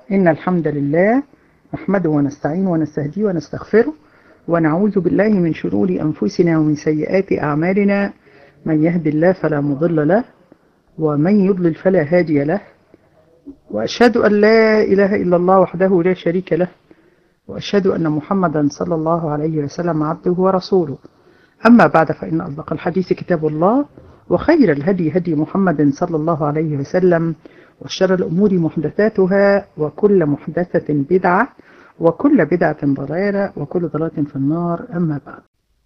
إن الحمد لله نحمده ونستعين ونستهديه ونستغفره ونعوذ بالله من شرور أنفسنا ومن سيئات أعمالنا من يهد الله فلا مضل له ومن يضلل فلا هادي له وأشهد أن لا إله إلا الله وحده لا شريك له وأشهد أن محمدا صلى الله عليه وسلم عبده ورسوله أما بعد فإن أصدق الحديث كتاب الله وخير الهدي هدي محمد صلى الله عليه وسلم وشر الأمور محدثاتها وكل محدثة بدعة وكل بدعة ضلالة وكل ضلالة في النار أما بعد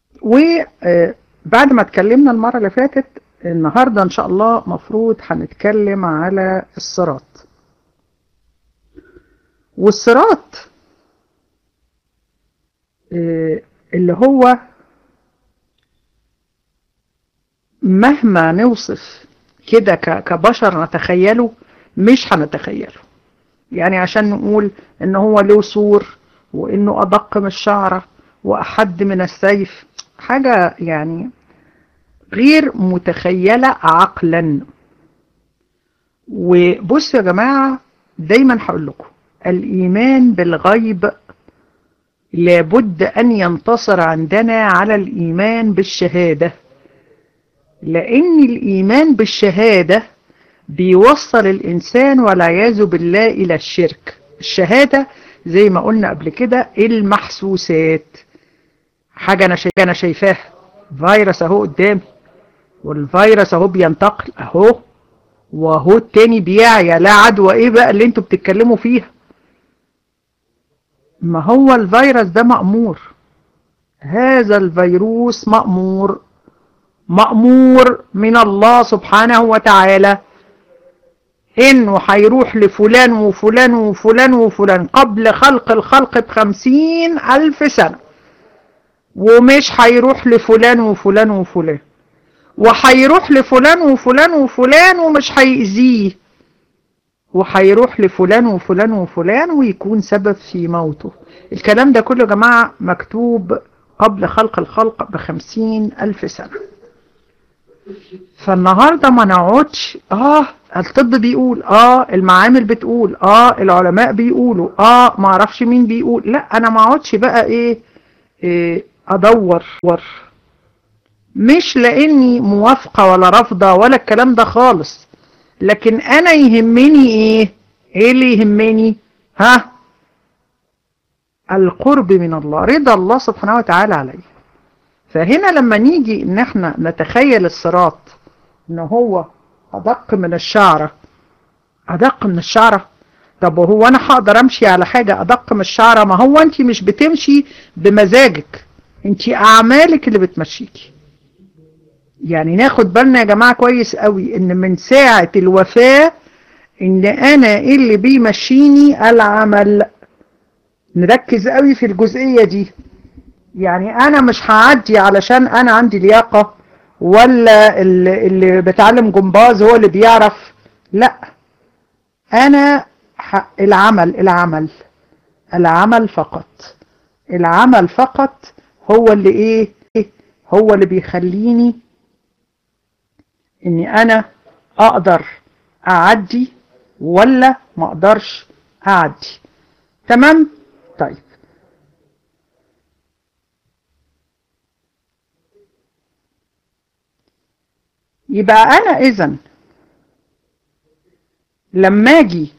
وبعد ما اتكلمنا المرة اللي فاتت النهاردة إن شاء الله مفروض هنتكلم على الصراط والصراط اللي هو مهما نوصف كده كبشر نتخيله مش هنتخيله يعني عشان نقول ان هو له سور وانه ادق من الشعرة واحد من السيف حاجة يعني غير متخيلة عقلا وبصوا يا جماعة دايما هقول لكم الايمان بالغيب لابد ان ينتصر عندنا على الايمان بالشهادة لان الايمان بالشهادة بيوصل الإنسان والعياذ بالله إلى الشرك الشهادة زي ما قلنا قبل كده المحسوسات حاجة أنا, شايف أنا شايفاها فيروس أهو قدامي والفيروس أهو بينتقل أهو وأهو التاني بيعيا لا عدوى إيه بقى اللي أنتوا بتتكلموا فيها ما هو الفيروس ده مأمور هذا الفيروس مأمور مأمور من الله سبحانه وتعالى انه هيروح لفلان وفلان وفلان وفلان قبل خلق الخلق بخمسين الف سنة ومش هيروح لفلان وفلان وفلان وهيروح لفلان وفلان وفلان ومش هيأذيه وهيروح لفلان وفلان وفلان ويكون سبب في موته الكلام ده كله يا جماعة مكتوب قبل خلق الخلق بخمسين ألف سنة فالنهاردة ما نقعدش اه الطب بيقول اه المعامل بتقول اه العلماء بيقولوا اه ما اعرفش مين بيقول لا انا ما اقعدش بقى ايه, إيه ادور ور مش لاني موافقة ولا رافضة ولا الكلام ده خالص لكن انا يهمني ايه ايه اللي يهمني ها القرب من الله رضا الله سبحانه وتعالى عليه فهنا لما نيجي ان احنا نتخيل الصراط ان هو ادق من الشعرة ادق من الشعرة طب وهو انا هقدر امشي على حاجة ادق من الشعرة ما هو انت مش بتمشي بمزاجك انت اعمالك اللي بتمشيكي يعني ناخد بالنا يا جماعة كويس قوي ان من ساعة الوفاة ان انا ايه اللي بيمشيني العمل نركز قوي في الجزئية دي يعني انا مش هعدي علشان انا عندي لياقة ولا اللي, اللي بتعلم جمباز هو اللي بيعرف لا انا العمل العمل العمل فقط العمل فقط هو اللي ايه هو اللي بيخليني اني انا اقدر اعدي ولا ما اقدرش اعدي تمام طيب يبقى انا اذا لما اجي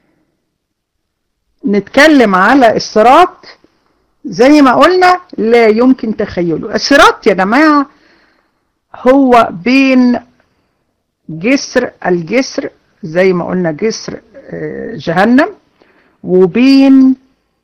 نتكلم على الصراط زي ما قلنا لا يمكن تخيله الصراط يا جماعة هو بين جسر الجسر زي ما قلنا جسر جهنم وبين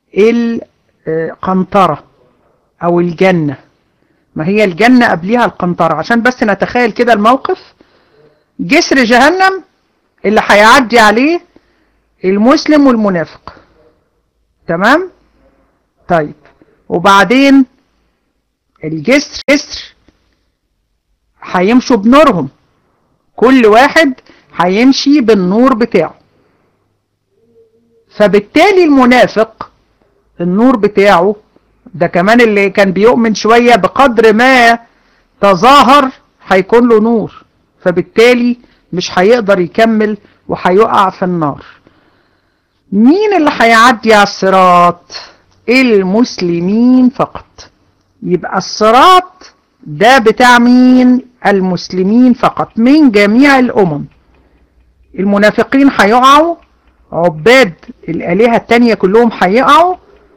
القنطرة او الجنة ما هي الجنة قبلها القنطرة عشان بس نتخيل كده الموقف جسر جهنم اللي هيعدي عليه المسلم والمنافق تمام طيب وبعدين الجسر جسر هيمشوا بنورهم كل واحد هيمشي بالنور بتاعه فبالتالي المنافق النور بتاعه ده كمان اللي كان بيؤمن شوية بقدر ما تظاهر هيكون له نور فبالتالي مش هيقدر يكمل وهيقع في النار مين اللي هيعدي على الصراط المسلمين فقط يبقى الصراط ده بتاع مين المسلمين فقط من جميع الامم المنافقين هيقعوا عباد الالهه التانية كلهم هيقعوا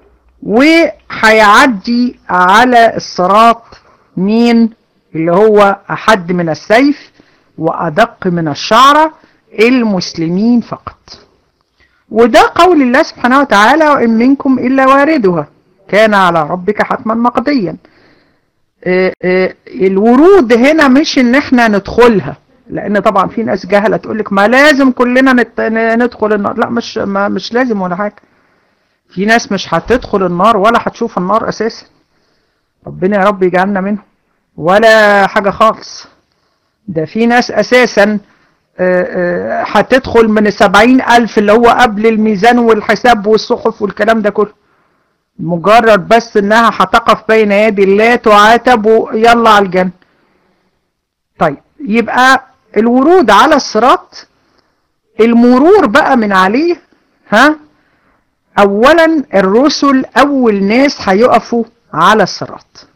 وهيعدي على الصراط مين اللي هو احد من السيف وادق من الشعره المسلمين فقط وده قول الله سبحانه وتعالى وإن منكم إلا واردها كان على ربك حتما مقضيا الورود هنا مش ان احنا ندخلها لان طبعا في ناس جهلة تقول لك ما لازم كلنا ندخل النار لا مش ما مش لازم ولا حاجة في ناس مش هتدخل النار ولا هتشوف النار اساسا ربنا يا رب يجعلنا منهم ولا حاجة خالص ده في ناس اساسا هتدخل من السبعين ألف اللي هو قبل الميزان والحساب والصحف والكلام ده كله مجرد بس انها هتقف بين يدي الله تعاتب ويلا على الجنة طيب يبقى الورود على الصراط المرور بقى من عليه ها اولا الرسل اول ناس هيقفوا على الصراط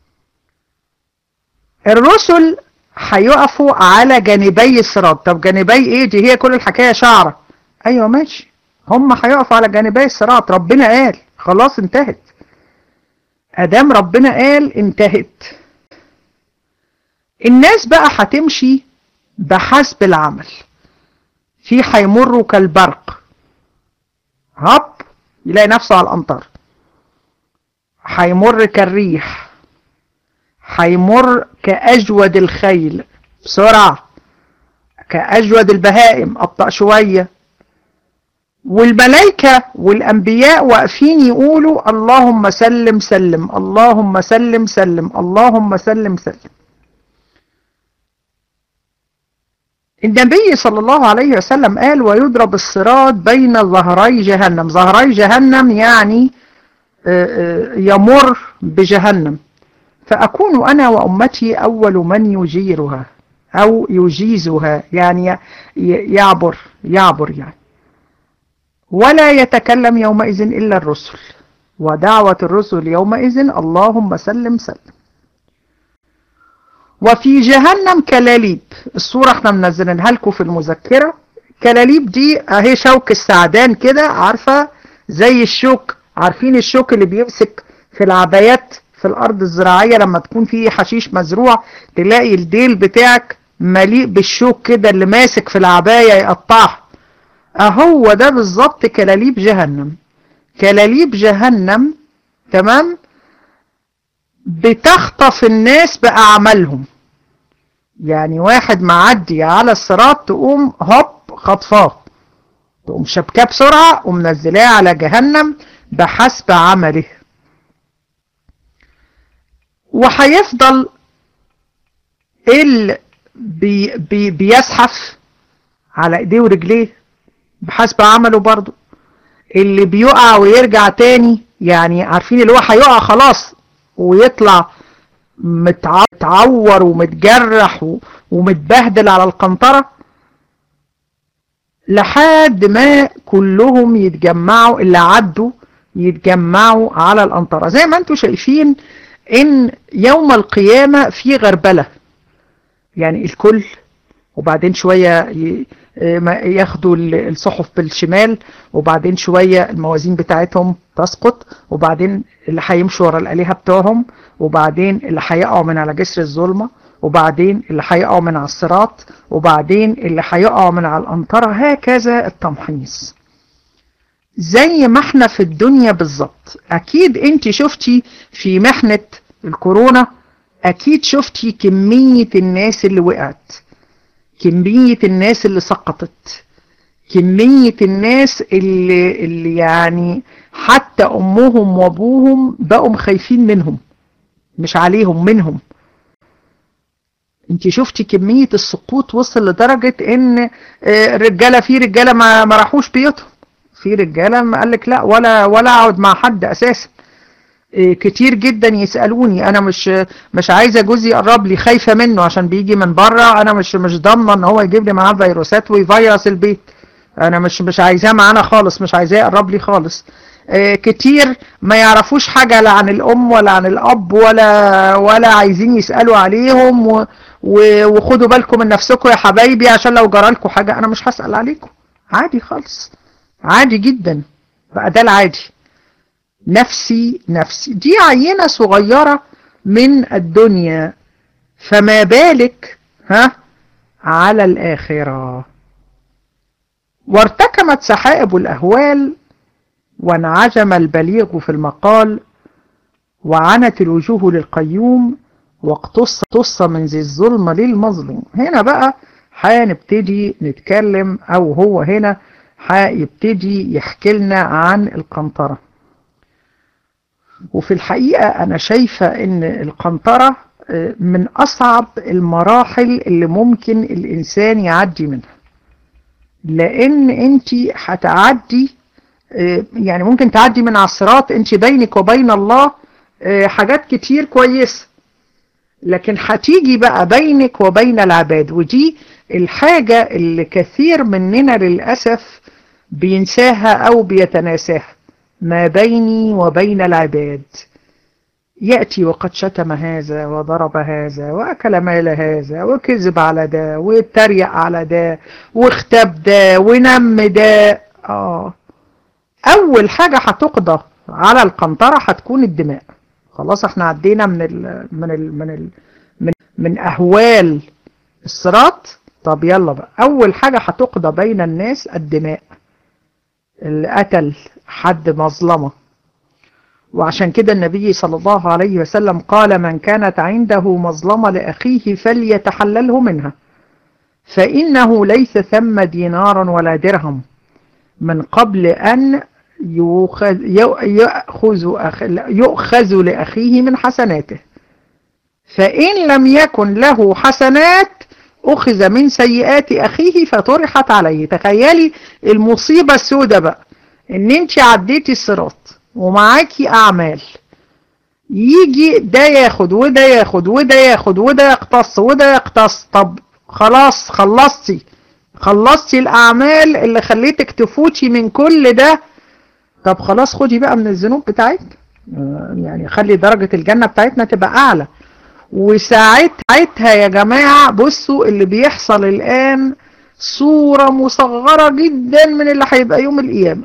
الرسل هيقفوا على جانبي الصراط طب جانبي ايه دي هي كل الحكايه شعره ايوه ماشي هم هيقفوا على جانبي الصراط ربنا قال خلاص انتهت ادام ربنا قال انتهت الناس بقى هتمشي بحسب العمل في هيمروا كالبرق هب يلاقي نفسه على الامطار هيمر كالريح هيمر كأجود الخيل بسرعة كأجود البهائم أبطأ شوية والملائكة والأنبياء واقفين يقولوا اللهم سلم سلم اللهم سلم سلم اللهم سلم سلم النبي صلى الله عليه وسلم قال ويضرب الصراط بين ظهري جهنم ظهري جهنم يعني يمر بجهنم فأكون أنا وأمتي أول من يجيرها أو يجيزها يعني يعبر يعبر يعني ولا يتكلم يومئذ إلا الرسل ودعوة الرسل يومئذ اللهم سلم سلم وفي جهنم كلاليب الصورة احنا منزلينها لكم في المذكرة كلاليب دي اهي شوك السعدان كده عارفة زي الشوك عارفين الشوك اللي بيمسك في العبايات في الارض الزراعية لما تكون فيه حشيش مزروع تلاقي الديل بتاعك مليء بالشوك كده اللي ماسك في العباية يقطعها اهو ده بالظبط كلاليب جهنم كلاليب جهنم تمام بتخطف الناس بأعمالهم يعني واحد معدي على الصراط تقوم هوب خطفاه تقوم شبكاه بسرعة ومنزلاه على جهنم بحسب عمله وهيفضل اللي بي بي بيزحف على ايديه ورجليه بحسب عمله برضه اللي بيقع ويرجع تاني يعني عارفين اللي هو هيقع خلاص ويطلع متعور ومتجرح ومتبهدل على القنطرة لحد ما كلهم يتجمعوا اللي عدوا يتجمعوا على القنطرة زي ما انتم شايفين ان يوم القيامة في غربلة يعني الكل وبعدين شوية ياخدوا الصحف بالشمال وبعدين شوية الموازين بتاعتهم تسقط وبعدين اللي هيمشوا ورا الآلهة بتوعهم وبعدين اللي هيقعوا من على جسر الظلمة وبعدين اللي هيقعوا من على الصراط وبعدين اللي هيقعوا من على القنطرة هكذا التمحيص زي ما احنا في الدنيا بالظبط اكيد انت شفتي في محنة الكورونا اكيد شفتي كمية الناس اللي وقعت كمية الناس اللي سقطت كمية الناس اللي, اللي يعني حتى أمهم وأبوهم بقوا خايفين منهم مش عليهم منهم انت شفتي كمية السقوط وصل لدرجة ان الرجالة في رجالة ما, ما راحوش بيوتهم في رجالة ما قالك لا ولا ولا اقعد مع حد اساسا كتير جدا يسألوني انا مش مش عايزة جوزي يقرب لي خايفة منه عشان بيجي من بره انا مش مش ضامنة ان هو يجيب لي معاه فيروسات ويفيروس البيت انا مش مش عايزاه معانا خالص مش عايزاه يقرب لي خالص آه كتير ما يعرفوش حاجة لا عن الام ولا عن الاب ولا ولا عايزين يسألوا عليهم و و وخدوا بالكم من نفسكم يا حبايبي عشان لو جرالكم حاجة انا مش هسأل عليكم عادي خالص عادي جدا بقى ده العادي نفسي نفسي دي عينة صغيرة من الدنيا فما بالك ها على الآخرة وارتكمت سحائب الأهوال وانعجم البليغ في المقال وعنت الوجوه للقيوم واقتص من ذي الظلم للمظلوم هنا بقى هنبتدي نتكلم أو هو هنا هيبتدي يحكي لنا عن القنطرة وفي الحقيقة أنا شايفة إن القنطرة من أصعب المراحل اللي ممكن الإنسان يعدي منها لأن أنت هتعدي يعني ممكن تعدي من عصرات أنت بينك وبين الله حاجات كتير كويسة لكن هتيجي بقى بينك وبين العباد ودي الحاجة اللي كثير مننا للأسف بينساها أو بيتناساها ما بيني وبين العباد يأتي وقد شتم هذا وضرب هذا وأكل مال هذا وكذب على ده واتريق على ده واختب ده ونم ده آه أول حاجة هتقضى على القنطرة هتكون الدماء خلاص احنا عدينا من ال من ال من ال من, من أهوال الصراط طب يلا بقى أول حاجة هتقضى بين الناس الدماء اللي قتل حد مظلمة وعشان كده النبي صلى الله عليه وسلم قال من كانت عنده مظلمة لأخيه فليتحلله منها فإنه ليس ثم دينار ولا درهم من قبل أن يؤخذ, يأخذ, أخ يؤخذ لأخيه من حسناته فإن لم يكن له حسنات أخذ من سيئات أخيه فطرحت عليه تخيلي المصيبة السوداء بقى ان انت عديتي الصراط ومعاكي اعمال يجي ده ياخد وده ياخد وده ياخد وده يقتص وده يقتص طب خلاص خلصتي خلصتي الاعمال اللي خليتك تفوتي من كل ده طب خلاص خدي بقى من الذنوب بتاعتنا يعني خلي درجة الجنة بتاعتنا تبقى اعلى وساعتها يا جماعة بصوا اللي بيحصل الان صورة مصغرة جدا من اللي هيبقى يوم القيامة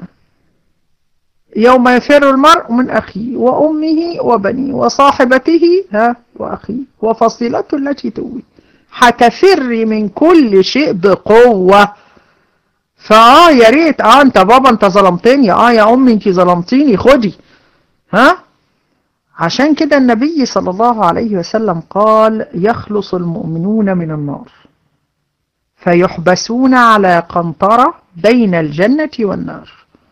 يوم يفر المرء من أخيه وأمه وبنيه وصاحبته ها وأخيه وفصيلته التي تؤوي هتفري من كل شيء بقوة فآه يا ريت آه أنت بابا أنت ظلمتني آه يا أمي أنت ظلمتيني خدي ها عشان كده النبي صلى الله عليه وسلم قال يخلص المؤمنون من النار فيحبسون على قنطرة بين الجنة والنار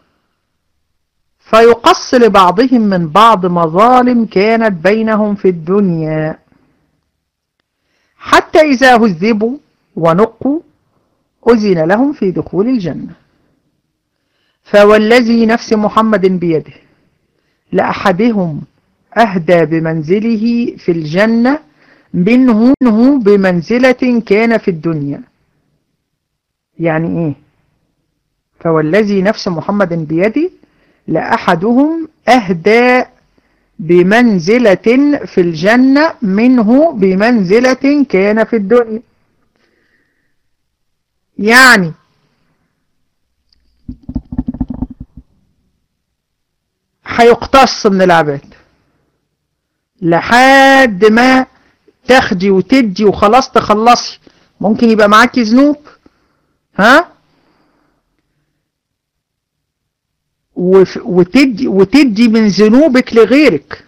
فيقص لبعضهم من بعض مظالم كانت بينهم في الدنيا حتى إذا هذبوا ونقوا أذن لهم في دخول الجنة فوالذي نفس محمد بيده لأحدهم أهدى بمنزله في الجنة منه بمنزلة كان في الدنيا يعني إيه فوالذي نفس محمد بيده لأحدهم أهدى بمنزلة في الجنة منه بمنزلة كان في الدنيا يعني هيقتص من العباد لحد ما تاخدي وتدي وخلاص تخلصي ممكن يبقى معاكي ذنوب ها وتدي, وتدي من ذنوبك لغيرك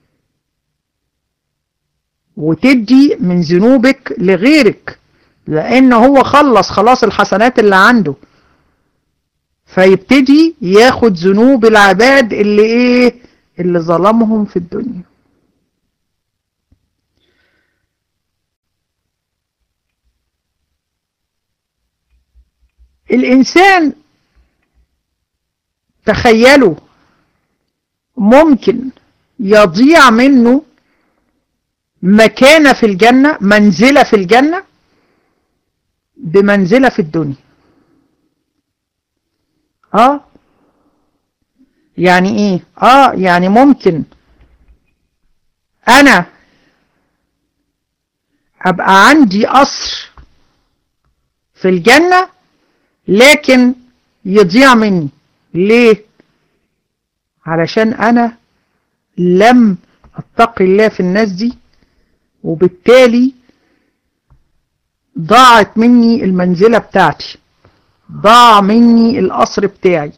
وتدي من ذنوبك لغيرك لان هو خلص خلاص الحسنات اللي عنده فيبتدي ياخد ذنوب العباد اللي ايه اللي ظلمهم في الدنيا الانسان تخيلوا ممكن يضيع منه مكانة في الجنة منزلة في الجنة بمنزلة في الدنيا اه يعني ايه اه يعني ممكن انا ابقى عندي قصر في الجنة لكن يضيع مني ليه علشان انا لم اتقي الله في الناس دي وبالتالي ضاعت مني المنزلة بتاعتي ضاع مني القصر بتاعي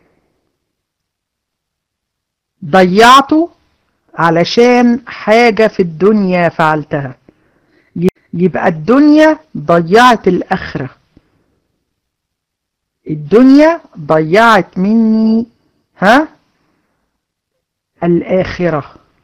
ضيعته علشان حاجة في الدنيا فعلتها يبقى الدنيا ضيعت الآخرة الدنيا ضيعت مني ها الآخرة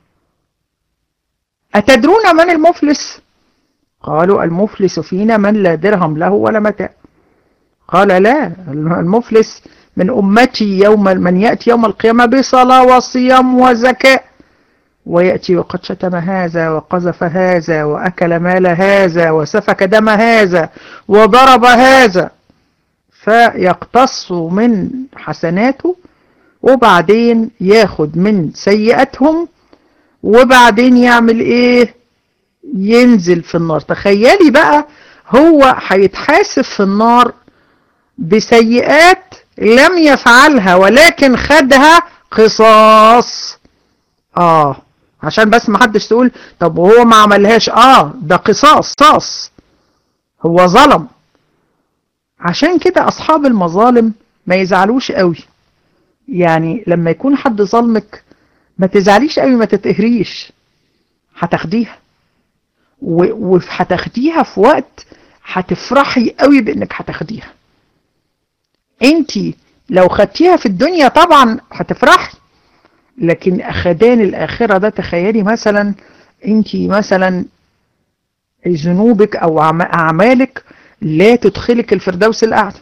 أتدرون من المفلس قالوا المفلس فينا من لا درهم له ولا متاع قال لا المفلس من أمتي يوم من يأتي يوم القيامة بصلاة وصيام وزكاة ويأتي وقد شتم هذا وقذف هذا وأكل مال هذا وسفك دم هذا وضرب هذا فيقتص من حسناته وبعدين ياخد من سيئاتهم وبعدين يعمل ايه ينزل في النار تخيلي بقى هو هيتحاسب في النار بسيئات لم يفعلها ولكن خدها قصاص اه عشان بس ما حدش تقول طب وهو ما عملهاش اه ده قصاص قصاص هو ظلم عشان كده اصحاب المظالم ما يزعلوش قوي يعني لما يكون حد ظلمك ما تزعليش قوي ما تتقهريش هتاخديها وهتاخديها في وقت هتفرحي قوي بانك هتاخديها انتي لو خدتيها في الدنيا طبعا هتفرحي لكن اخدان الاخرة ده تخيلي مثلا انتي مثلا ذنوبك او اعمالك لا تدخلك الفردوس الاعلى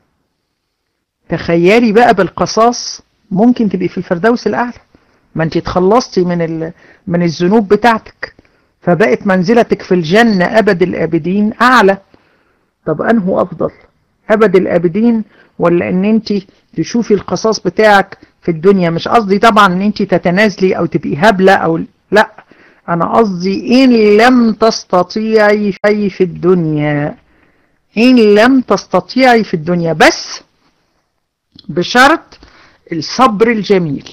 تخيلي بقى بالقصاص ممكن تبقي في الفردوس الاعلى ما انت اتخلصتي من من الذنوب بتاعتك فبقت منزلتك في الجنة ابد الابدين اعلى طب انه افضل ابد الابدين ولا ان انت تشوفي القصاص بتاعك في الدنيا مش قصدي طبعا ان انت تتنازلي او تبقي هبلة او لا انا قصدي ان لم تستطيعي شيء في الدنيا ان لم تستطيعي في الدنيا بس بشرط الصبر الجميل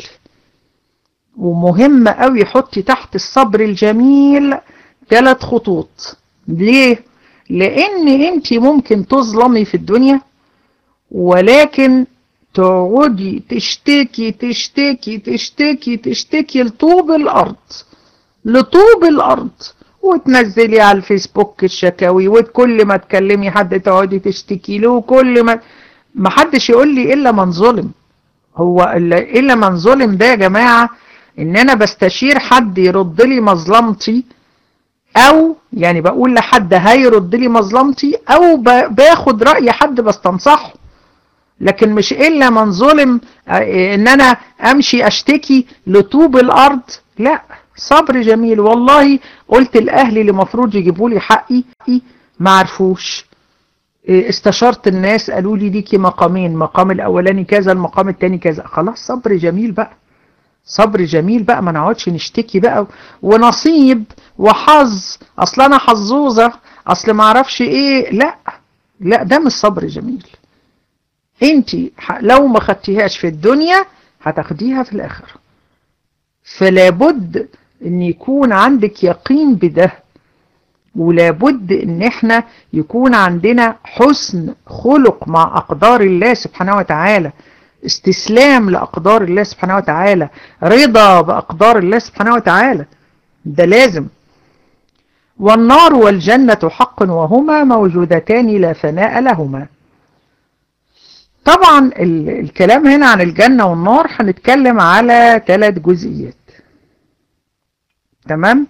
ومهم قوي حطي تحت الصبر الجميل ثلاث خطوط ليه لان انت ممكن تظلمي في الدنيا ولكن تقعدي تشتكي تشتكي تشتكي تشتكي لطوب الارض لطوب الارض وتنزلي على الفيسبوك الشكاوي وكل ما تكلمي حد تقعدي تشتكي له وكل ما ما حدش يقول لي الا من ظلم هو الا من ظلم ده يا جماعه ان انا بستشير حد يرد لي مظلمتي او يعني بقول لحد هيرد لي مظلمتي او باخد رأي حد بستنصحه لكن مش الا من ظلم ان انا امشي اشتكي لطوب الارض لا صبر جميل والله قلت الاهلي اللي مفروض يجيبوا لي حقي ما عرفوش استشرت الناس قالوا لي ليكي مقامين مقام الاولاني كذا المقام الثاني كذا خلاص صبر جميل بقى صبر جميل بقى ما نقعدش نشتكي بقى ونصيب وحظ اصل انا حظوظه اصل ما اعرفش ايه لا لا ده مش صبر جميل انت لو ما خدتيهاش في الدنيا هتاخديها في الاخره فلا بد ان يكون عندك يقين بده ولا بد ان احنا يكون عندنا حسن خلق مع اقدار الله سبحانه وتعالى استسلام لأقدار الله سبحانه وتعالى رضا بأقدار الله سبحانه وتعالى ده لازم والنار والجنة حق وهما موجودتان لا فناء لهما طبعا الكلام هنا عن الجنة والنار هنتكلم على ثلاث جزئيات تمام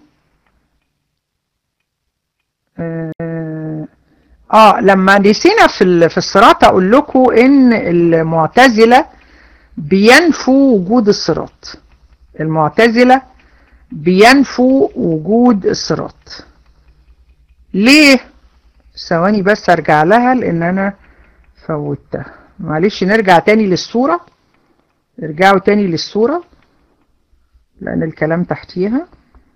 اه لما نسينا في في الصراط اقول لكم ان المعتزله بينفوا وجود الصراط المعتزله بينفوا وجود الصراط ليه ثواني بس ارجع لها لان انا فوتها معلش نرجع تاني للصورة ارجعوا تاني للصورة لأن الكلام تحتيها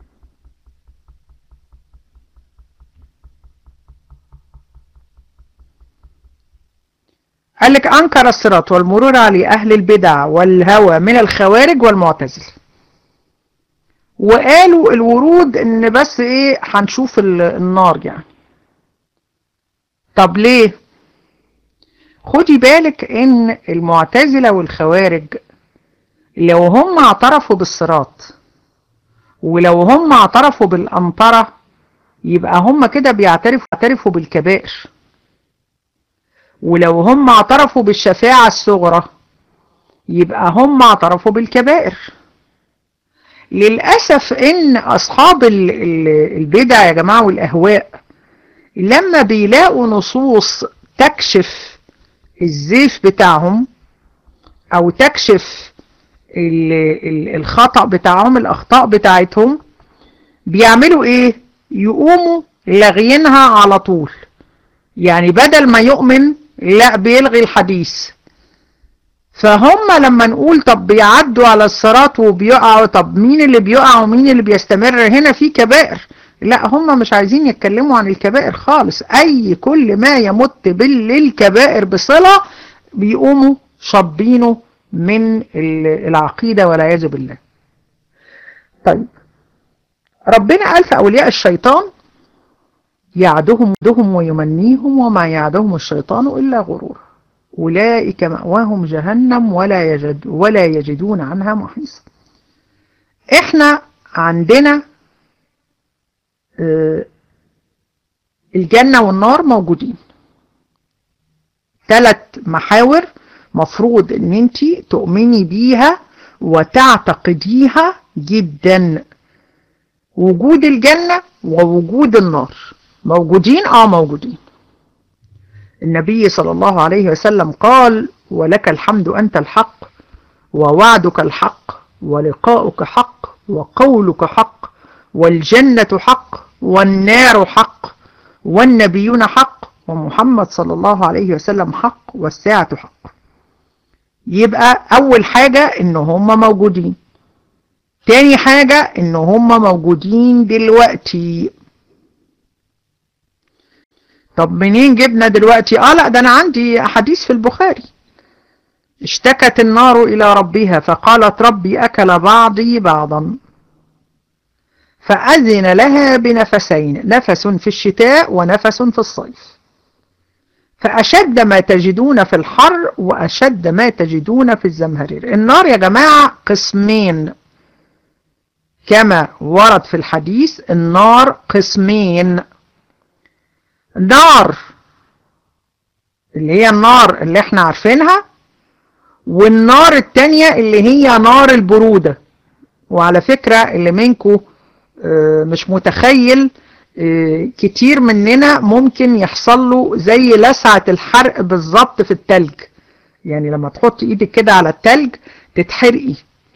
قال لك أنكر الصراط والمرور عليه أهل البدع والهوى من الخوارج والمعتزل وقالوا الورود ان بس ايه هنشوف النار يعني طب ليه خدي بالك ان المعتزلة والخوارج لو هم اعترفوا بالصراط ولو هم اعترفوا بالأمطرة يبقى هم كده بيعترفوا اعترفوا بالكبائر ولو هم اعترفوا بالشفاعة الصغرى يبقى هم اعترفوا بالكبائر للأسف ان اصحاب البدع يا جماعة والاهواء لما بيلاقوا نصوص تكشف الزيف بتاعهم او تكشف الخطأ بتاعهم الاخطاء بتاعتهم بيعملوا ايه يقوموا لاغينها على طول يعني بدل ما يؤمن لا بيلغي الحديث فهم لما نقول طب بيعدوا على الصراط وبيقعوا طب مين اللي بيقع ومين اللي بيستمر هنا في كبائر لا هم مش عايزين يتكلموا عن الكبائر خالص اي كل ما يمت بالكبائر بصلة بيقوموا شابينه من العقيدة والعياذ بالله طيب ربنا قال في أولياء الشيطان يعدهم دهم ويمنيهم وما يعدهم الشيطان إلا غرورا أولئك مأواهم جهنم ولا يجد ولا يجدون عنها محيصا احنا عندنا الجنة والنار موجودين ثلاث محاور مفروض ان انت تؤمني بيها وتعتقديها جدا وجود الجنة ووجود النار موجودين اه موجودين النبي صلى الله عليه وسلم قال ولك الحمد أنت الحق ووعدك الحق ولقاؤك حق وقولك حق والجنة حق والنار حق والنبيون حق ومحمد صلى الله عليه وسلم حق والساعة حق يبقى أول حاجة إن هم موجودين تاني حاجة إن هم موجودين دلوقتي طب منين جبنا دلوقتي اه لا ده انا عندي حديث في البخاري اشتكت النار الى ربها فقالت ربي اكل بعضي بعضا فأذن لها بنفسين نفس في الشتاء ونفس في الصيف فأشد ما تجدون في الحر وأشد ما تجدون في الزمهرير النار يا جماعة قسمين كما ورد في الحديث النار قسمين نار اللي هي النار اللي احنا عارفينها والنار التانية اللي هي نار البرودة وعلى فكرة اللي منكم مش متخيل كتير مننا ممكن يحصل له زي لسعة الحرق بالظبط في التلج يعني لما تحط ايدك كده على التلج تتحرقي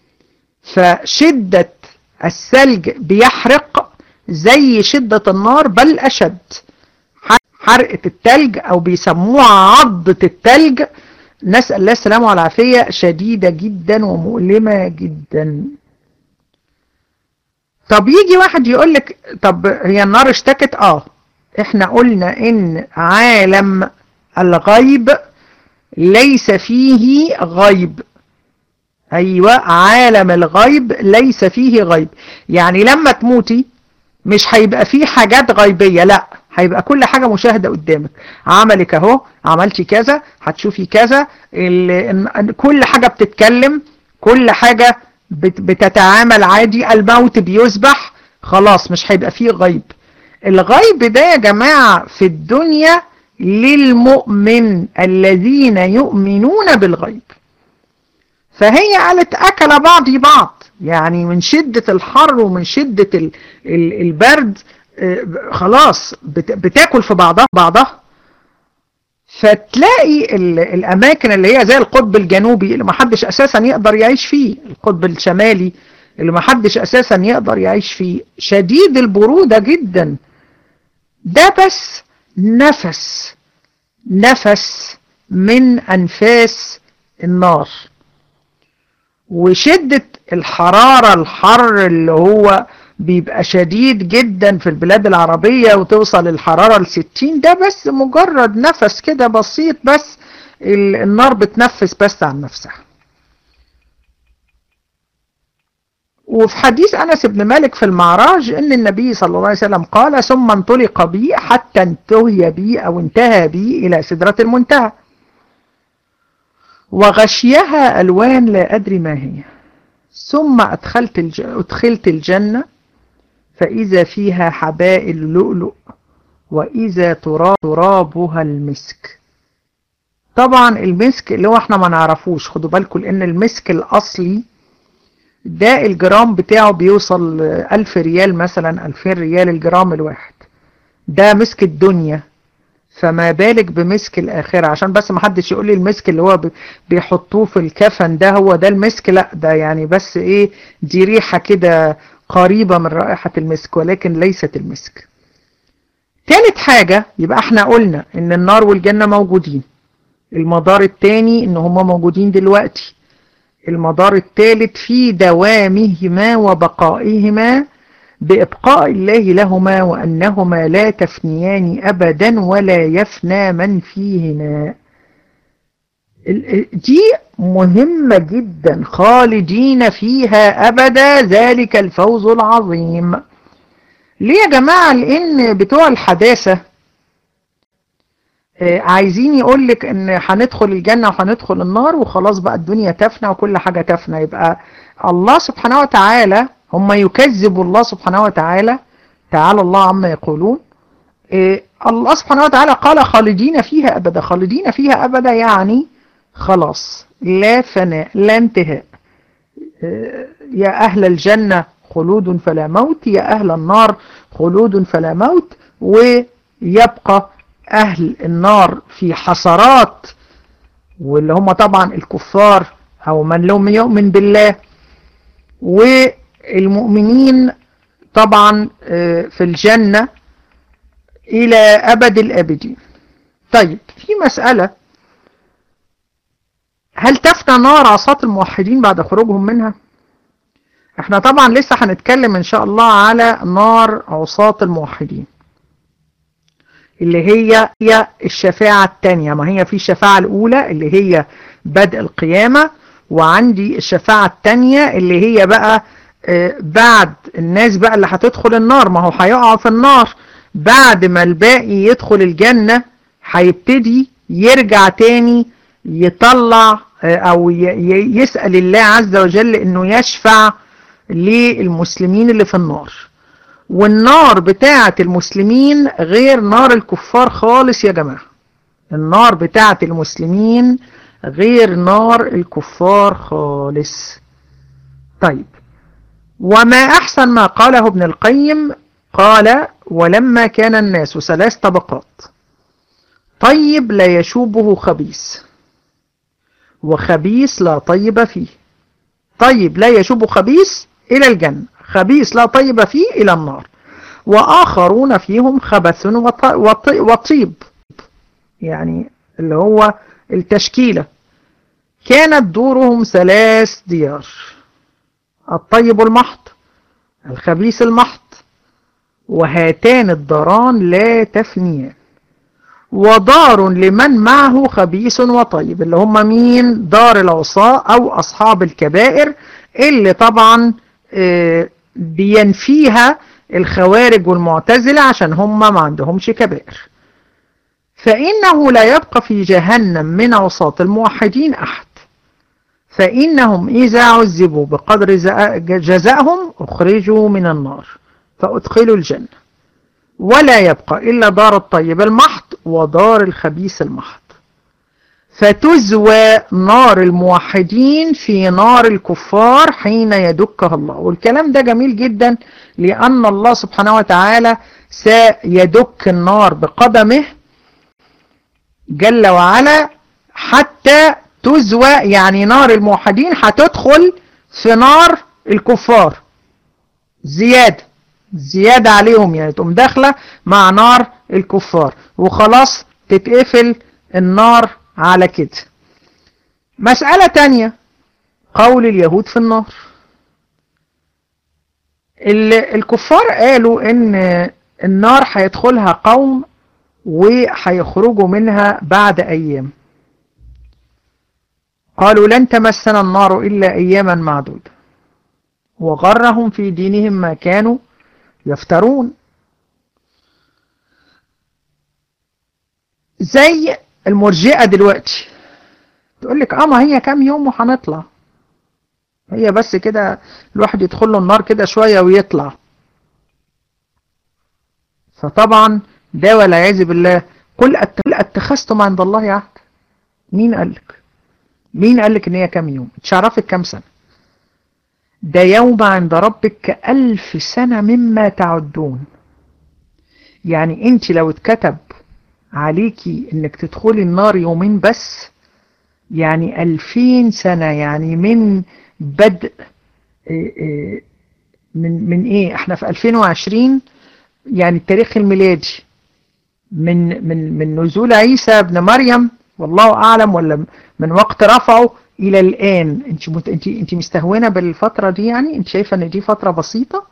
فشدة الثلج بيحرق زي شدة النار بل أشد حرقة التلج او بيسموها عضة التلج نسأل الله السلامة والعافية شديدة جدا ومؤلمة جدا طب يجي واحد يقول لك طب هي النار اشتكت اه احنا قلنا ان عالم الغيب ليس فيه غيب ايوه عالم الغيب ليس فيه غيب يعني لما تموتي مش هيبقى فيه حاجات غيبية لا هيبقى كل حاجة مشاهدة قدامك عملك اهو عملتي كذا هتشوفي كذا كل حاجة بتتكلم كل حاجة بتتعامل عادي الموت بيسبح خلاص مش هيبقى فيه غيب الغيب ده يا جماعة في الدنيا للمؤمن الذين يؤمنون بالغيب فهي قالت أكل بعضي بعض يعني من شدة الحر ومن شدة البرد خلاص بتاكل في بعضها بعضها فتلاقي الاماكن اللي هي زي القطب الجنوبي اللي ما حدش اساسا يقدر يعيش فيه القطب الشمالي اللي ما حدش اساسا يقدر يعيش فيه شديد البرودة جدا ده بس نفس نفس من أنفاس النار وشدة الحرارة الحر اللي هو بيبقى شديد جدا في البلاد العربية وتوصل الحرارة لستين ده بس مجرد نفس كده بسيط بس النار بتنفس بس عن نفسها وفي حديث أنس بن مالك في المعراج أن النبي صلى الله عليه وسلم قال ثم انطلق بي حتى انتهي بي أو انتهى بي إلى سدرة المنتهى وغشيها ألوان لا أدري ما هي ثم أدخلت, الج... أدخلت الجنة فإذا فيها حبائل اللؤلؤ وإذا تراب ترابها المسك طبعا المسك اللي هو احنا ما نعرفوش خدوا بالكم لأن المسك الأصلي ده الجرام بتاعه بيوصل ألف ريال مثلا ألفين ريال الجرام الواحد ده مسك الدنيا فما بالك بمسك الآخرة عشان بس ما حدش يقول لي المسك اللي هو بيحطوه في الكفن ده هو ده المسك لا ده يعني بس ايه دي ريحة كده قريبة من رائحة المسك ولكن ليست المسك ثالث حاجة يبقى احنا قلنا ان النار والجنة موجودين المدار الثاني ان هما موجودين دلوقتي المدار الثالث في دوامهما وبقائهما بإبقاء الله لهما وأنهما لا تفنيان أبدا ولا يفنى من فيهما دي مهمة جدا خالدين فيها أبدا ذلك الفوز العظيم ليه يا جماعة لأن بتوع الحداثة عايزين يقولك ان هندخل الجنة وهندخل النار وخلاص بقى الدنيا تفنى وكل حاجة تفنى يبقى الله سبحانه وتعالى هم يكذبوا الله سبحانه وتعالى تعالى الله عما يقولون إيه الله سبحانه وتعالى قال خالدين فيها أبدا خالدين فيها أبدا يعني خلاص لا فناء لا انتهاء إيه يا أهل الجنة خلود فلا موت يا أهل النار خلود فلا موت ويبقى أهل النار في حسرات واللي هم طبعا الكفار أو من لم يؤمن بالله والمؤمنين طبعا في الجنة إلى أبد الأبدين طيب في مسألة هل تفنى نار عصاة الموحدين بعد خروجهم منها احنا طبعا لسه هنتكلم ان شاء الله على نار عصاة الموحدين اللي هي هي الشفاعة الثانية ما هي في الشفاعة الأولى اللي هي بدء القيامة وعندي الشفاعة الثانية اللي هي بقى بعد الناس بقى اللي هتدخل النار ما هو هيقعوا في النار بعد ما الباقي يدخل الجنة هيبتدي يرجع تاني يطلع او يسأل الله عز وجل انه يشفع للمسلمين اللي في النار والنار بتاعة المسلمين غير نار الكفار خالص يا جماعة النار بتاعة المسلمين غير نار الكفار خالص طيب وما أحسن ما قاله ابن القيم قال ولما كان الناس ثلاث طبقات طيب لا يشوبه خبيث وخبيث لا طيب فيه طيب لا يشوب خبيث إلى الجنة خبيث لا طيب فيه إلى النار وآخرون فيهم خبث وطيب يعني اللي هو التشكيلة كانت دورهم ثلاث ديار الطيب المحض الخبيث المحض وهاتان الداران لا تفنيان ودار لمن معه خبيث وطيب اللي هم مين دار العصاة أو أصحاب الكبائر اللي طبعا بينفيها الخوارج والمعتزلة عشان هم ما عندهمش كبائر فإنه لا يبقى في جهنم من عصاة الموحدين أحد فإنهم إذا عذبوا بقدر جزائهم أخرجوا من النار فأدخلوا الجنة ولا يبقى إلا دار الطيب المحض ودار الخبيث المحض فتزوى نار الموحدين في نار الكفار حين يدكها الله والكلام ده جميل جدا لأن الله سبحانه وتعالى سيدك النار بقدمه جل وعلا حتى تزوى يعني نار الموحدين هتدخل في نار الكفار زيادة زيادة عليهم يعني تقوم داخلة مع نار الكفار وخلاص تتقفل النار على كده مسألة تانية قول اليهود في النار الكفار قالوا ان النار هيدخلها قوم وهيخرجوا منها بعد ايام قالوا لن تمسنا النار الا اياما معدودة وغرهم في دينهم ما كانوا يفترون زي المرجئة دلوقتي تقول لك اه ما هي كام يوم وهنطلع هي بس كده الواحد يدخل له النار كده شوية ويطلع فطبعا ده والعياذ بالله قل اتخذتم عند الله عهد مين قال لك مين قال لك ان هي كام يوم اتشرفت كام سنة ده يوم عند ربك كألف سنة مما تعدون يعني انت لو اتكتب عليكي انك تدخلي النار يومين بس يعني ألفين سنة يعني من بدء من من ايه احنا في 2020 يعني التاريخ الميلادي من من من نزول عيسى ابن مريم والله اعلم ولا من وقت رفعه الى الان انت مت... انت انت مستهونه بالفتره دي يعني انت شايفه ان دي فتره بسيطه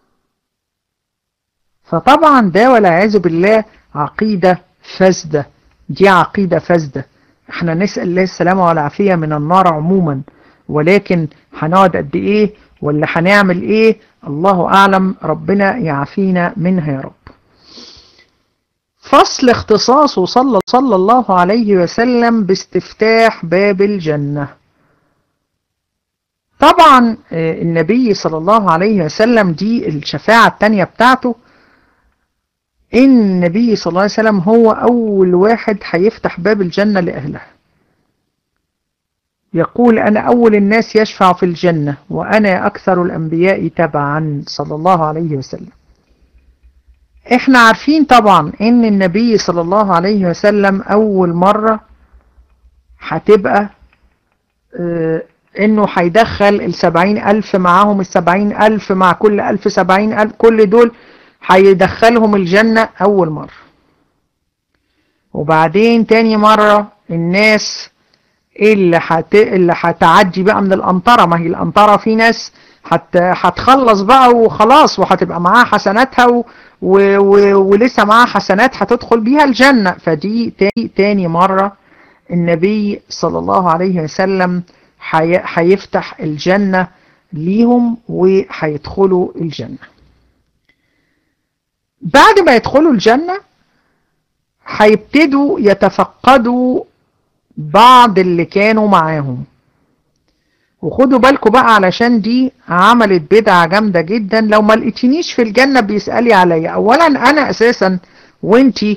فطبعا ده والعياذ بالله عقيده فاسده دي عقيده فاسده احنا نسال الله السلامه والعافيه من النار عموما ولكن هنقعد قد ايه ولا هنعمل ايه الله اعلم ربنا يعافينا منها يا رب فصل اختصاصه صلى, صلى الله عليه وسلم باستفتاح باب الجنة طبعا النبي صلى الله عليه وسلم دي الشفاعة التانية بتاعته ان النبي صلى الله عليه وسلم هو اول واحد هيفتح باب الجنة لأهلها يقول أنا أول الناس يشفع في الجنة وأنا أكثر الأنبياء تبعا صلى الله عليه وسلم احنا عارفين طبعا ان النبي صلى الله عليه وسلم أول مرة هتبقى اه انه هيدخل السبعين ألف معاهم السبعين ألف مع كل ألف سبعين ألف كل دول هيدخلهم الجنة أول مرة وبعدين تاني مرة الناس اللي حت... اللي هتعدي بقى من القنطرة ما هي القنطرة في ناس حت... هتخلص بقى وخلاص وهتبقى معاها حسناتها و... و... و... ولسه معاها حسنات هتدخل بيها الجنة فدي تاني, تاني مرة النبي صلى الله عليه وسلم حي... هيفتح الجنة ليهم وهيدخلوا الجنة بعد ما يدخلوا الجنة هيبتدوا يتفقدوا بعض اللي كانوا معاهم وخدوا بالكم بقى علشان دي عملت بدعة جامدة جدا لو ما لقيتنيش في الجنة بيسألي عليا اولا انا اساسا وانتي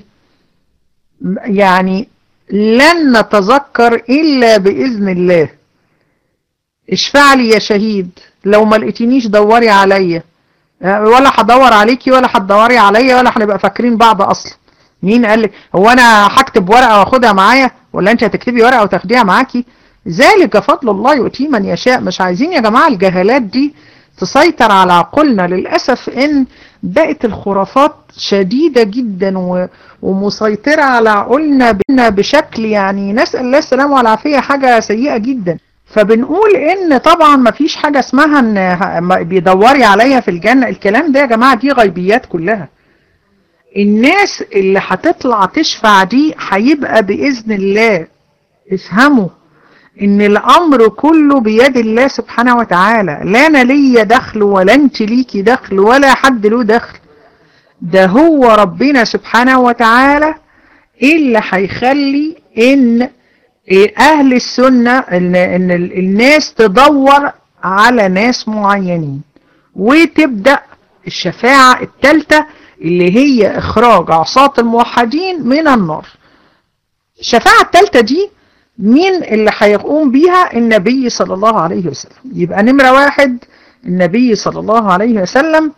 يعني لن نتذكر الا باذن الله اشفع لي يا شهيد لو ما لقيتنيش دوري عليا ولا هدور عليكي ولا هتدوري عليا ولا هنبقى فاكرين بعض اصلا مين قال لك هو انا هكتب ورقه واخدها معايا ولا انت هتكتبي ورقه وتاخديها معاكي ذلك فضل الله يؤتيه من يشاء مش عايزين يا جماعه الجهالات دي تسيطر على عقولنا للاسف ان بقت الخرافات شديده جدا ومسيطره على عقولنا بشكل يعني نسال الله السلامه والعافيه حاجه سيئه جدا فبنقول ان طبعا ما فيش حاجه اسمها ان بيدوري عليا في الجنه الكلام ده يا جماعه دي غيبيات كلها الناس اللي هتطلع تشفع دي هيبقى بإذن الله افهموا ان الامر كله بيد الله سبحانه وتعالى لا انا ليا دخل ولا انت ليكي دخل ولا حد له دخل ده هو ربنا سبحانه وتعالى اللي هيخلي ان اهل السنة ان, إن الناس تدور على ناس معينين وتبدأ الشفاعة الثالثة اللي هي اخراج عصاة الموحدين من النار الشفاعة الثالثة دي مين اللي هيقوم بيها النبي صلى الله عليه وسلم يبقى نمرة واحد النبي صلى الله عليه وسلم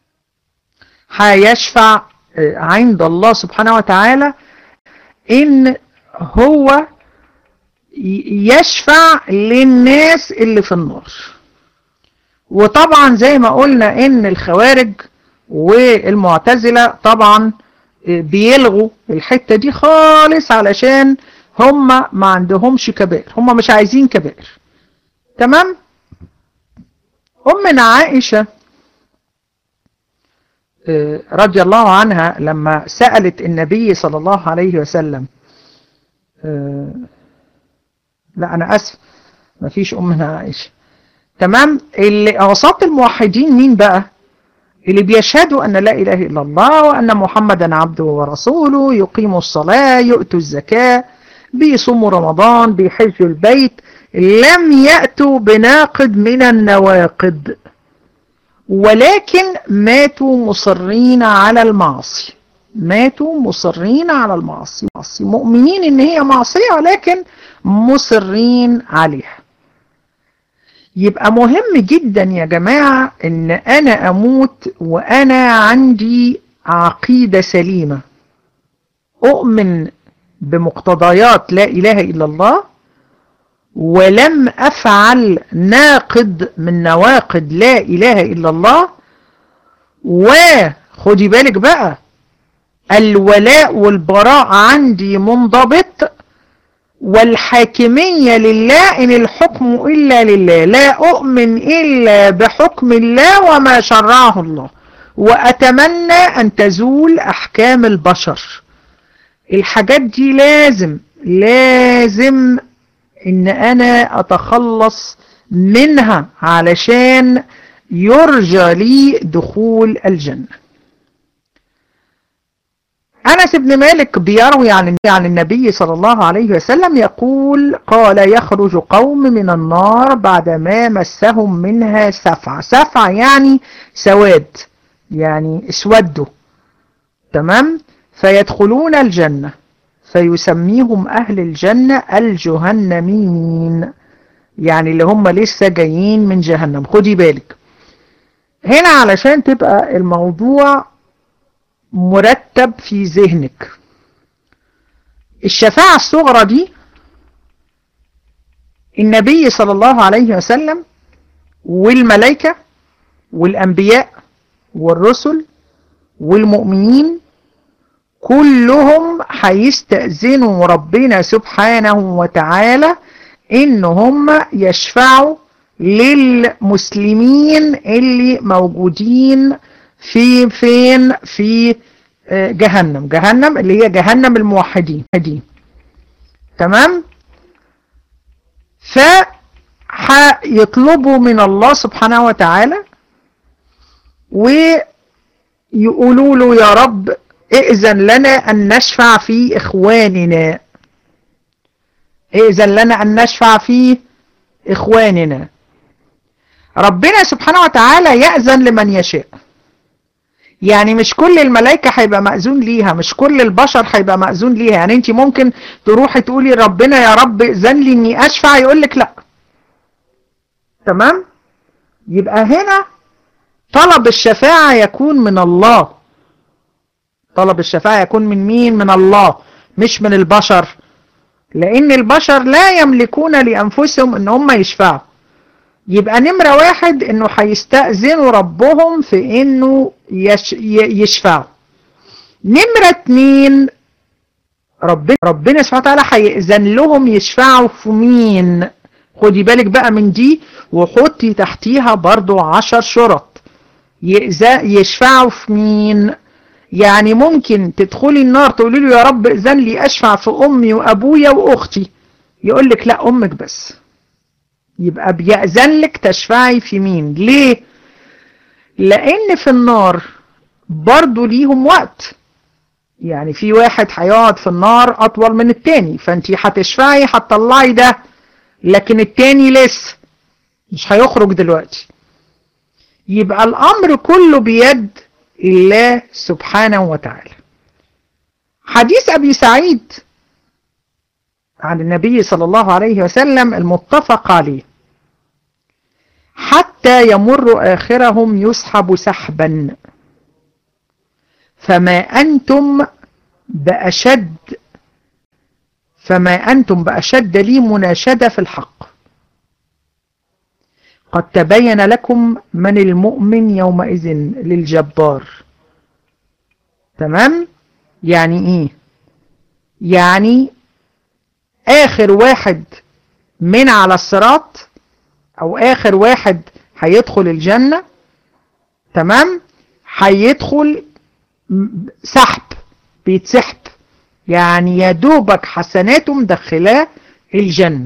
هيشفع عند الله سبحانه وتعالى ان هو يشفع للناس اللي في النار وطبعا زي ما قلنا ان الخوارج والمعتزلة طبعا بيلغوا الحتة دي خالص علشان هم ما عندهمش كبائر هم مش عايزين كبائر تمام أمنا عائشة رضي الله عنها لما سألت النبي صلى الله عليه وسلم لا أنا أسف ما فيش أمنا عائشة تمام اللي أوساط الموحدين مين بقى اللي بيشهدوا أن لا إله إلا الله وأن محمدا عبده ورسوله يقيموا الصلاة يؤتوا الزكاة بيصوموا رمضان بيحجوا البيت لم يأتوا بناقد من النواقد ولكن ماتوا مصرين على المعصية ماتوا مصرين على المعصية مؤمنين ان هي معصية ولكن مصرين عليها يبقى مهم جدا يا جماعة ان انا اموت وانا عندي عقيدة سليمة اؤمن بمقتضيات لا اله الا الله ولم افعل ناقد من نواقد لا اله الا الله وخدي بالك بقى الولاء والبراء عندي منضبط والحاكمية لله إن الحكم إلا لله لا أؤمن إلا بحكم الله وما شرعه الله وأتمنى أن تزول أحكام البشر الحاجات دي لازم لازم إن أنا أتخلص منها علشان يرجى لي دخول الجنة أنس بن مالك بيروي عن عن النبي صلى الله عليه وسلم يقول قال يخرج قوم من النار بعدما مسهم منها سفع سفع يعني سواد يعني اسودوا تمام فيدخلون الجنة فيسميهم أهل الجنة الجهنميين يعني اللي هم لسه جايين من جهنم خدي بالك هنا علشان تبقى الموضوع مرتب في ذهنك الشفاعة الصغرى دي النبي صلى الله عليه وسلم والملائكة والأنبياء والرسل والمؤمنين كلهم هيستأذنوا ربنا سبحانه وتعالى إن هم يشفعوا للمسلمين اللي موجودين في فين في جهنم جهنم اللي هي جهنم الموحدين تمام فيطلبوا من الله سبحانه وتعالى ويقولوا له يا رب ائذن لنا أن نشفع في إخواننا ائذن لنا أن نشفع في إخواننا ربنا سبحانه وتعالى يأذن لمن يشاء يعني مش كل الملائكة هيبقى مأذون ليها مش كل البشر هيبقى مأذون ليها يعني انت ممكن تروحي تقولي ربنا يا رب اذن لي اني اشفع يقول لك لا تمام يبقى هنا طلب الشفاعة يكون من الله طلب الشفاعة يكون من مين من الله مش من البشر لان البشر لا يملكون لانفسهم ان هم يشفعوا يبقى نمرة واحد انه هيستأذنوا ربهم في انه يش يشفعوا نمرة اتنين ربنا, ربنا سبحانه وتعالى هيأذن لهم يشفعوا في مين خدي بالك بقى من دي وحطي تحتيها برضو عشر شرط يشفعوا في مين يعني ممكن تدخلي النار تقولي له يا رب اذن لي اشفع في امي وابويا واختي يقول لك لا امك بس يبقى بيأذن لك تشفعي في مين ليه لان في النار برضو ليهم وقت يعني في واحد هيقعد في النار اطول من التاني فانت هتشفعي هتطلعي ده لكن التاني لسه مش هيخرج دلوقتي يبقى الامر كله بيد الله سبحانه وتعالى حديث ابي سعيد عن النبي صلى الله عليه وسلم المتفق عليه حتى يمر آخرهم يسحب سحبا فما أنتم بأشد فما أنتم بأشد لي مناشدة في الحق قد تبين لكم من المؤمن يومئذ للجبار تمام يعني ايه يعني اخر واحد من على الصراط او اخر واحد هيدخل الجنة تمام هيدخل سحب بيتسحب يعني يا دوبك حسناته مدخلاه الجنة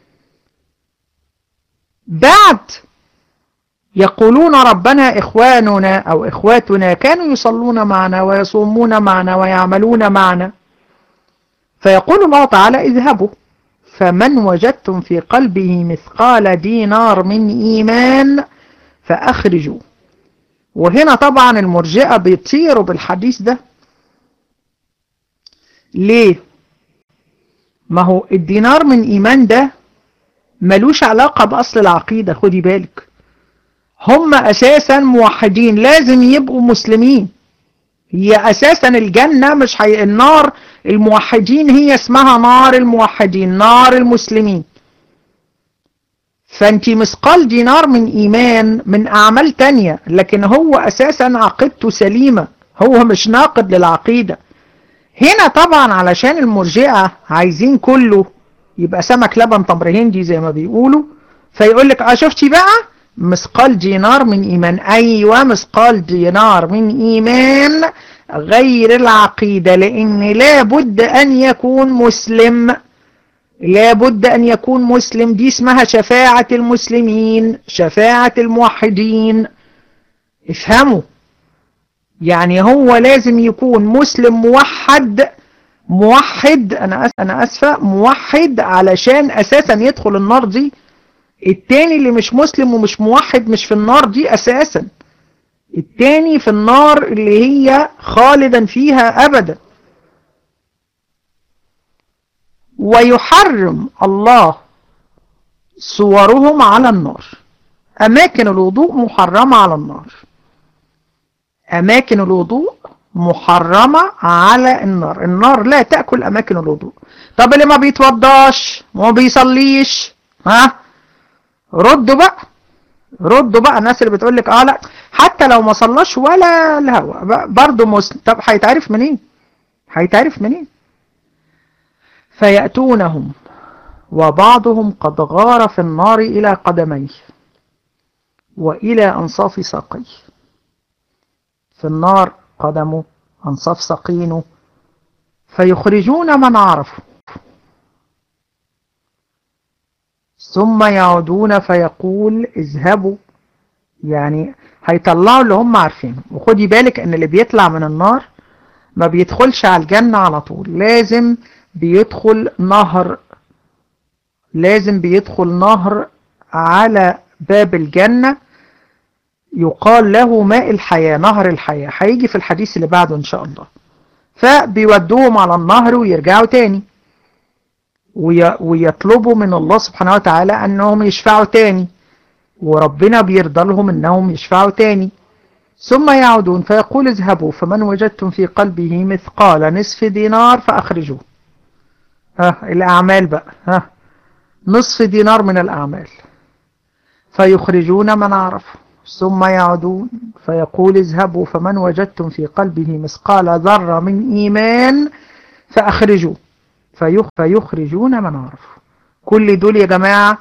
بعد يقولون ربنا إخواننا أو إخواتنا كانوا يصلون معنا ويصومون معنا ويعملون معنا فيقول الله تعالى اذهبوا فمن وجدتم في قلبه مثقال دينار من إيمان فأخرجوا وهنا طبعا المرجئة بيطيروا بالحديث ده ليه ما هو الدينار من إيمان ده ملوش علاقة بأصل العقيدة خدي بالك هم أساسا موحدين لازم يبقوا مسلمين هي أساسا الجنة مش حي... النار الموحدين هي اسمها نار الموحدين نار المسلمين فانت مثقال دينار من إيمان من أعمال تانية لكن هو أساسا عقيدته سليمة هو مش ناقد للعقيدة هنا طبعا علشان المرجئة عايزين كله يبقى سمك لبن تمر هندي زي ما بيقولوا فيقول لك اه شفتي بقى مثقال دينار من إيمان أيوة مثقال دينار من إيمان غير العقيدة لأن لابد أن يكون مسلم لابد أن يكون مسلم دي اسمها شفاعة المسلمين شفاعة الموحدين افهموا يعني هو لازم يكون مسلم موحد موحد أنا أنا أسفة موحد علشان أساسا يدخل النار دي التاني اللي مش مسلم ومش موحد مش في النار دي أساسا التاني في النار اللي هي خالدا فيها أبدا ويحرم الله صورهم على النار أماكن الوضوء محرمة على النار أماكن الوضوء محرمة على النار النار لا تأكل أماكن الوضوء طب اللي ما بيتوضاش وما بيصليش ها ردوا بقى ردوا بقى الناس اللي بتقول لك اه لا حتى لو ما صلاش ولا الهوى برضه مسلم طب هيتعرف منين هيتعرف منين فيأتونهم وبعضهم قد غار في النار إلى قدميه وإلى أنصاف ساقيه في النار قدمه أنصاف ساقينه فيخرجون من عرفوا ثم يعودون فيقول اذهبوا يعني هيطلعوا اللي هم عارفينه وخدي بالك ان اللي بيطلع من النار ما بيدخلش على الجنة على طول لازم بيدخل نهر لازم بيدخل نهر على باب الجنة يقال له ماء الحياة نهر الحياة هيجي في الحديث اللي بعده ان شاء الله فبيودوهم على النهر ويرجعوا تاني ويطلبوا من الله سبحانه وتعالى أنهم يشفعوا تاني وربنا بيرضى لهم أنهم يشفعوا تاني ثم يعودون فيقول اذهبوا فمن وجدتم في قلبه مثقال نصف دينار فأخرجوه ها الأعمال بقى ها نصف دينار من الأعمال فيخرجون من عرفوا ثم يعودون فيقول اذهبوا فمن وجدتم في قلبه مثقال ذرة من إيمان فأخرجوه فيخرجون من عرف كل دول يا جماعة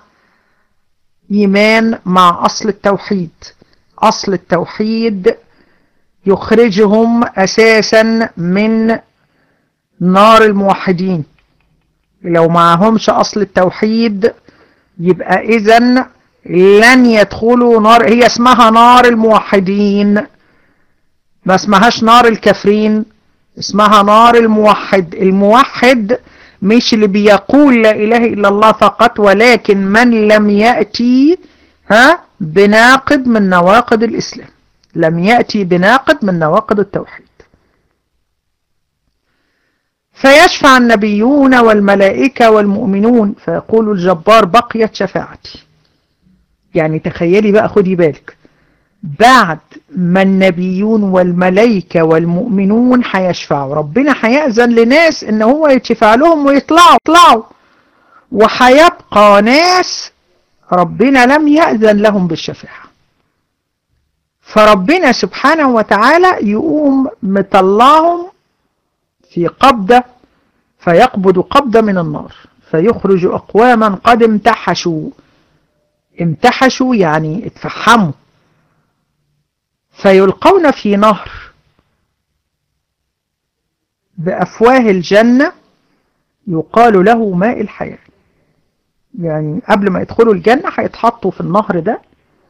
إيمان مع أصل التوحيد أصل التوحيد يخرجهم أساسا من نار الموحدين لو معهمش أصل التوحيد يبقى إذن لن يدخلوا نار هي اسمها نار الموحدين ما اسمهاش نار الكافرين اسمها نار الموحد الموحد مش اللي بيقول لا إله إلا الله فقط ولكن من لم يأتي ها بناقض من نواقض الإسلام لم يأتي بناقض من نواقض التوحيد فيشفع النبيون والملائكة والمؤمنون فيقول الجبار بقيت شفاعتي يعني تخيلي بقى خدي بالك بعد ما النبيون والملائكة والمؤمنون هيشفعوا ربنا هيأذن لناس ان هو يتشفع لهم ويطلعوا يطلعوا وهيبقى ناس ربنا لم يأذن لهم بالشفاعة فربنا سبحانه وتعالى يقوم مطلعهم في قبضة فيقبض قبضة من النار فيخرج أقواما قد امتحشوا امتحشوا يعني اتفحموا فيلقون في نهر بأفواه الجنة يقال له ماء الحياة يعني قبل ما يدخلوا الجنة هيتحطوا في النهر ده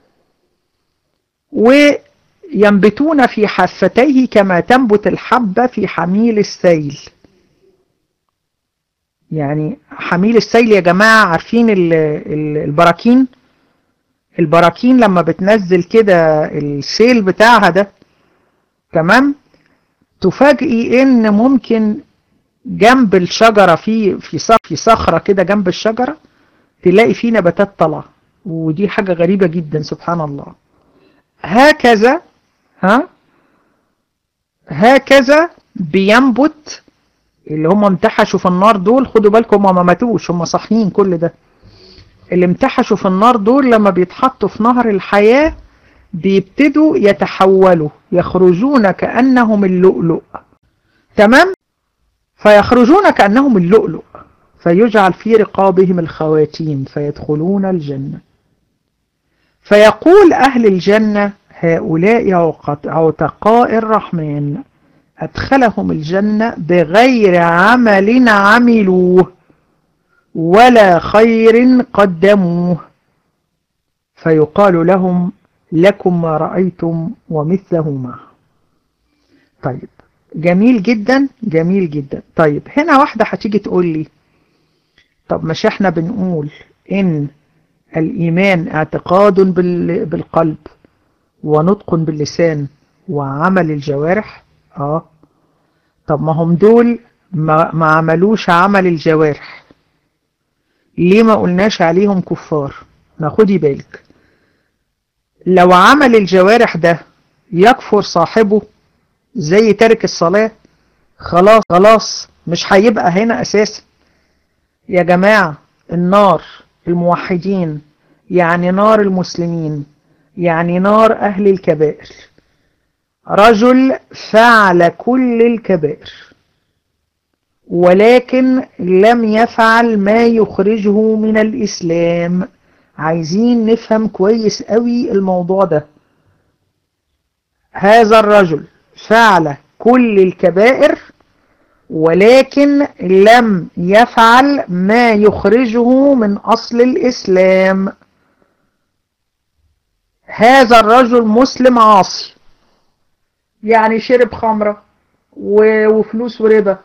وينبتون في حافتيه كما تنبت الحبة في حميل السيل يعني حميل السيل يا جماعة عارفين البراكين البراكين لما بتنزل كده السيل بتاعها ده تمام تفاجئي ان ممكن جنب الشجرة في في في صخرة كده جنب الشجرة تلاقي فيه نباتات طالعة ودي حاجة غريبة جدا سبحان الله هكذا ها هكذا بينبت اللي هم امتحشوا في النار دول خدوا بالكم هم ما ماتوش هم صاحيين كل ده اللي امتحشوا في النار دول لما بيتحطوا في نهر الحياة بيبتدوا يتحولوا يخرجون كأنهم اللؤلؤ تمام فيخرجون كأنهم اللؤلؤ فيجعل في رقابهم الخواتيم فيدخلون الجنة فيقول أهل الجنة هؤلاء عتقاء الرحمن أدخلهم الجنة بغير عمل عملوه ولا خير قدموه فيقال لهم لكم ما رأيتم ومثله معه طيب جميل جدا جميل جدا طيب هنا واحدة هتيجي تقول لي طب مش احنا بنقول ان الإيمان اعتقاد بالقلب ونطق باللسان وعمل الجوارح اه طب ما هم دول ما, ما عملوش عمل الجوارح ليه ما قلناش عليهم كفار ناخدي بالك لو عمل الجوارح ده يكفر صاحبه زي ترك الصلاة خلاص خلاص مش هيبقى هنا أساسا يا جماعة النار الموحدين يعني نار المسلمين يعني نار أهل الكبائر رجل فعل كل الكبائر ولكن لم يفعل ما يخرجه من الإسلام عايزين نفهم كويس قوي الموضوع ده هذا الرجل فعل كل الكبائر ولكن لم يفعل ما يخرجه من أصل الإسلام هذا الرجل مسلم عاصي يعني شرب خمرة وفلوس وربا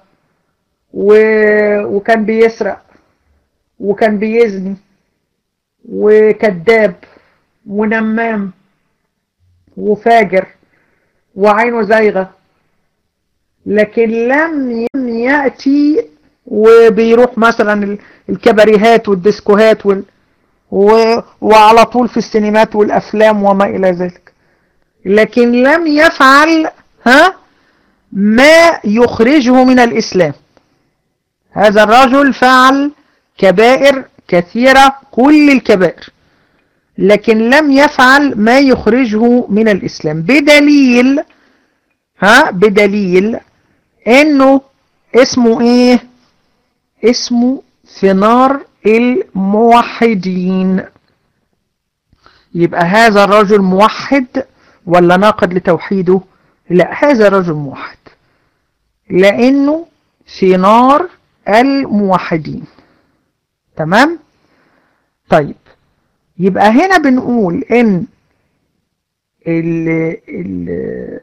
وكان بيسرق وكان بيزني وكذاب ونمام وفاجر وعينه زايغة لكن لم يأتي وبيروح مثلا الكباريهات والديسكوهات وال و... وعلى طول في السينمات والأفلام وما إلى ذلك لكن لم يفعل ها ما يخرجه من الإسلام هذا الرجل فعل كبائر كثيرة كل الكبائر لكن لم يفعل ما يخرجه من الإسلام بدليل ها بدليل انه اسمه ايه اسمه في نار الموحدين يبقى هذا الرجل موحد ولا ناقد لتوحيده لا هذا رجل موحد لانه في نار الموحدين تمام طيب يبقى هنا بنقول ان ال ال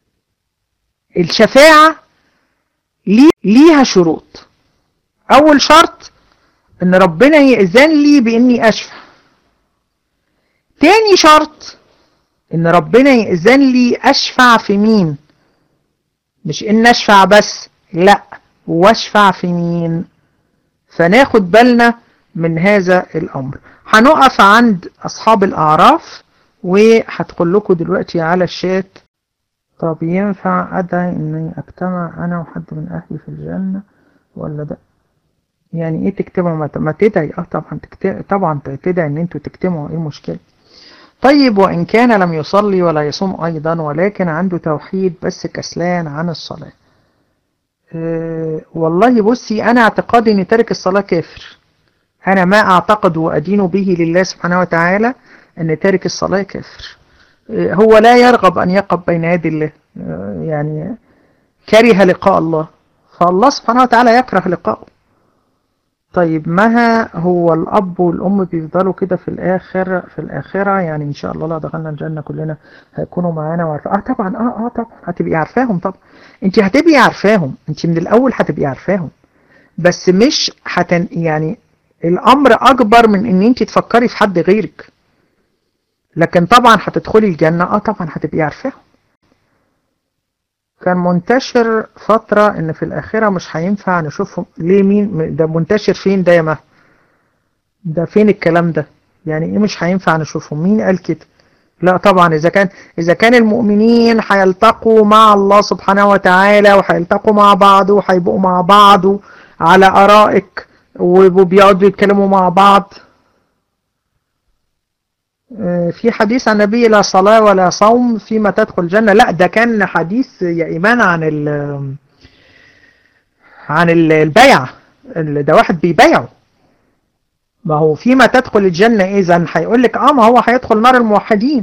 الشفاعة ليها شروط اول شرط ان ربنا يأذن لي باني اشفع تاني شرط ان ربنا يأذن لي اشفع في مين مش ان اشفع بس لا واشفع في مين فناخد بالنا من هذا الامر هنقف عند اصحاب الاعراف وهدخل لكم دلوقتي على الشات طب ينفع ادعي اني اجتمع انا وحد من اهلي في الجنة ولا ده يعني ايه تجتمعوا ما تدعي اه طبعا تكتب... طبعا تدعي ان انتوا تجتمعوا ايه المشكلة طيب وان كان لم يصلي ولا يصوم ايضا ولكن عنده توحيد بس كسلان عن الصلاة أه والله بصي أنا اعتقادي أن تارك الصلاة كافر أنا ما أعتقد وأدين به لله سبحانه وتعالى أن تارك الصلاة كافر أه هو لا يرغب أن يقف بين يدي الله أه يعني كره لقاء الله فالله سبحانه وتعالى يكره لقاءه طيب ما هو الأب والأم بيفضلوا كده في الآخر في الآخرة يعني إن شاء الله لا دخلنا الجنة كلنا هيكونوا معانا وعارفة آه طبعا آه آه طبعا هتبقي عارفاهم طبعا أنت هتبقي عارفاهم أنت من الأول هتبقي عارفاهم بس مش هتن يعني الأمر أكبر من إن أنت تفكري في حد غيرك لكن طبعا هتدخلي الجنة آه طبعا هتبقي عارفاهم كان منتشر فترة ان في الاخرة مش هينفع نشوفهم ليه مين ده منتشر فين ده يا ما ده فين الكلام ده يعني ايه مش هينفع نشوفهم مين قال كده لا طبعا اذا كان اذا كان المؤمنين هيلتقوا مع الله سبحانه وتعالى وهيلتقوا مع بعض وهيبقوا مع بعض على ارائك وبيقعدوا يتكلموا مع بعض في حديث عن النبي لا صلاة ولا صوم فيما تدخل الجنة لا ده كان حديث يا إيمان عن ال عن البيع ده واحد بيبيعه ما هو فيما تدخل الجنة إذا هيقول لك اه ما هو هيدخل نار الموحدين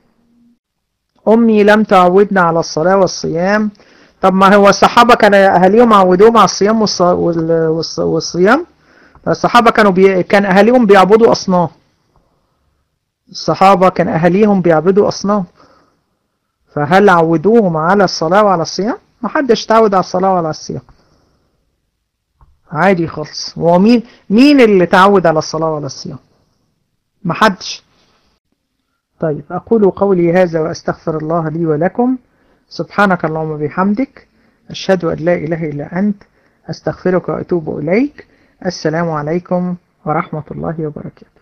أمي لم تعودنا على الصلاة والصيام طب ما هو الصحابة كان أهاليهم عودوهم على الصيام والصيام الصحابة كانوا بي... كان أهاليهم بيعبدوا أصنام الصحابة كان أهاليهم بيعبدوا أصنام فهل عودوهم على الصلاة وعلى الصيام؟ ما حدش تعود على الصلاة وعلى الصيام عادي خالص هو مين مين اللي تعود على الصلاة وعلى الصيام؟ ما حدش طيب أقول قولي هذا وأستغفر الله لي ولكم سبحانك اللهم بحمدك أشهد أن لا إله إلا أنت أستغفرك وأتوب إليك السلام عليكم ورحمة الله وبركاته